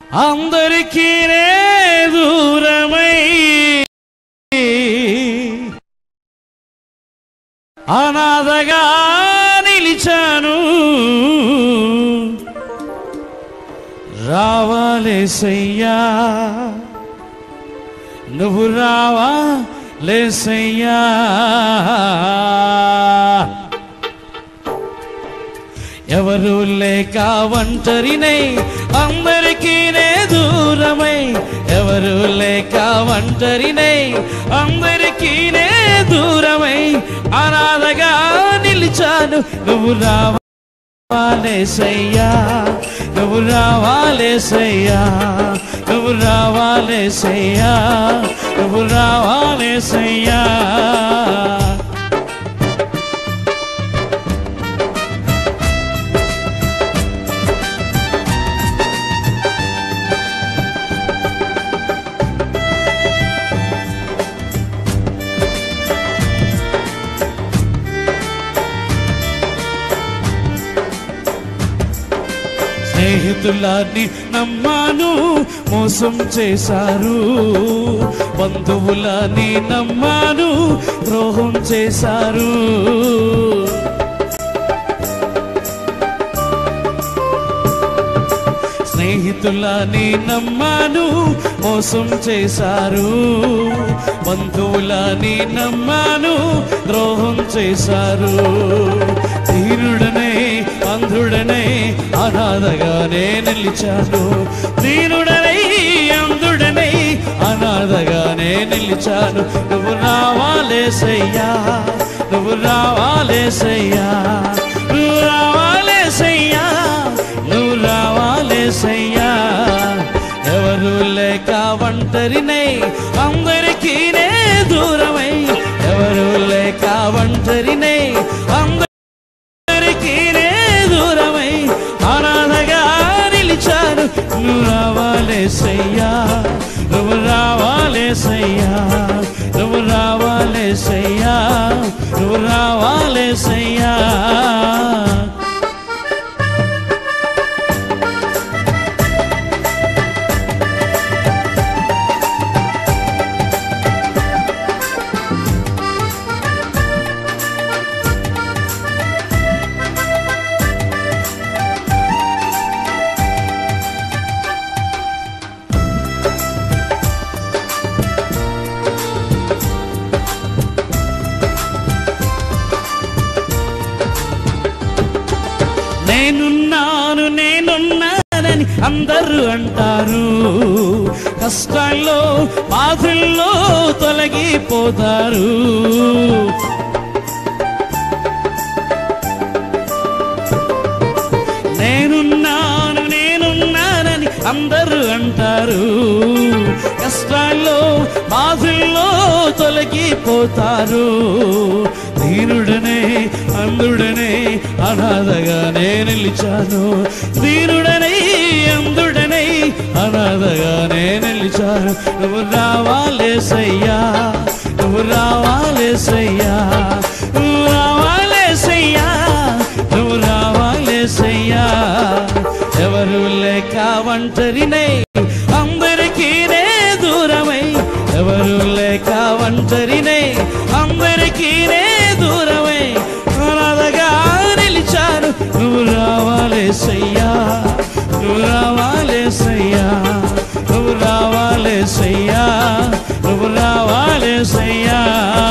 అందరికీ నే దూరమై అనాథగా నిలిచాను రావాలేసయ్యా నువ్వు రావా లేసయ్యా ఎవరు లేక ఒంటరినై అందరికీ నే దూరమై ఎవరు లేక ఒంటరినై అందరికీ నే దూరమై అనాథగా నిలిచాను నువ్వు రావాలేసయ్యా నువ్వు రావాలేసయ్యా నువ్వు రావాలేసయ్యా నువ్వు రావాలేసయ్యా స్నేహితులాన్ని నమ్మాను మోసం చేశారు బంధువులని నమ్మాను ద్రోహం చేశారు స్నేహితులని నమ్మాను మోసం చేశారు బంధువులని నమ్మాను ద్రోహం చేశారు దీనుడనే అంధుడనే అనాథగానే నిలిచాను దీనుడనై అంధుడనై అనాథగానే నిలిచాను నువ్వు రావాలేసయ్యా నువ్వు రావాలేసయ్యా నువ్వు రావాలేసయ్యా నువ్వు రావాలేసయ్యా ఎవరు లేక ఒంటరినై అందరికీ నే దూరమై ఎవరు లేక ఒంటరినై అందరికీ నే దూరమై అనాథగా నిలిచాను నువ్వు రావాలేసయ్యా నువ్వు రావాలేసయ్యా నువ్వు రావాలేసయ్యా నువ్వు రావాలేసయ్యా నేనున్నాను నేనున్నానని అందరూ అంటారు కష్టాల్లో బాధల్లో తొలగిపోతారు నేనున్నాను నేనున్నానని అందరూ అంటారు కష్టాల్లో బాధల్లో తొలగిపోతారు దీనుడనే అందుడనే అనాథగానే నిలిచాను దీనుడనై అందుడనై అనాథగానే నిలిచాను నువ్వు రావాలేసయ్యా నువ్వు రావాలేసయ్యా నువ్వు రావాలేసయ్యా నువ్వు రావాలేసయ్యా ఎవరు లేక ఒంటరినై అందరికీ నే దూరమై ఎవరు లేక ఒంటరినై అందరికీ నే దూరమై అనాథగా నిలిచాను నువ్వు రావాలేసయ్యా నువ్వు రావాలేసయ్యా నువ్వు రావాలేసయ్యా నువ్వు రావాలేసయ్యా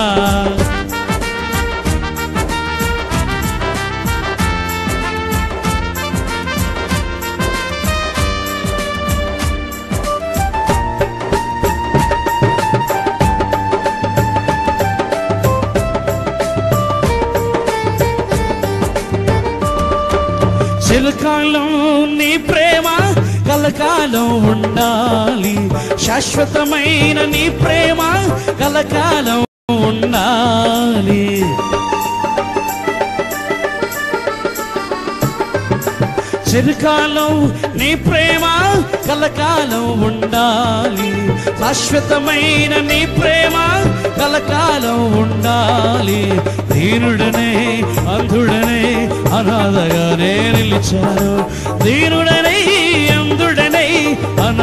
చిరకాలం నీ ప్రేమ కలకాలం ఉండాలి శాశ్వతమైన నీ ప్రేమ కలకాలం ఉండాలి చిరకాలం నీ ప్రేమ కలకాలం ఉండాలి శాశ్వతమైన నీ ప్రేమ కలకాలం ఉండాలి దీనుడనే అంధుడనే అనాథగానే నిలిచాను దీనుడనై అంధుడనై అనాథ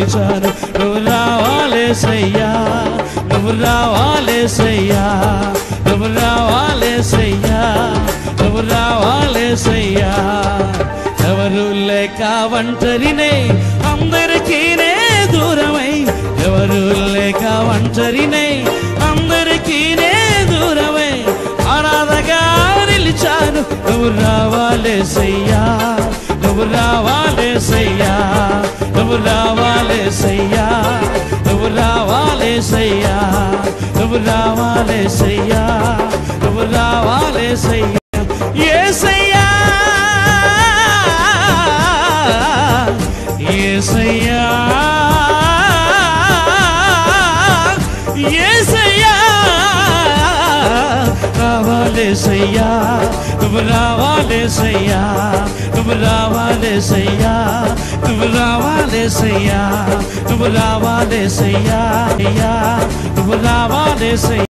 నిలిచాను నువ్వు రావాలేసయ్యా నువ్వు రావాలేసయ్యా నువ్వు రావాలేసయ్యా నువ్వు రావాలేసయ్యా ఎవరు లేక ఒంటరినే అందరికీ నే దూరమై ఎవరు లేక ఒంటరినే అందరికీ నే దూరమై అనాథగా నిలిచాను నువ్వు రావాలేసయ్యా నువ్వు రావాలేసయ్యా నువ్వు రావాలేసయ్యా నువ్వు రావాలేసయ్యా నువ్వు రావాలేసయ్యా నువ్వు రావాలేసయ్యా ఏసయ్యా ఏసయ్యా ఏసయ్యా రావాలేసయ్యా నువ్వు రావాలేసయ్యా నువ్వు రావాలేసయ్యా నువ్వు రావాలేసయ్యా నువ్వు రావాలేసయ్యా అయ్యా, నువ్వు రావాలేసయ్యా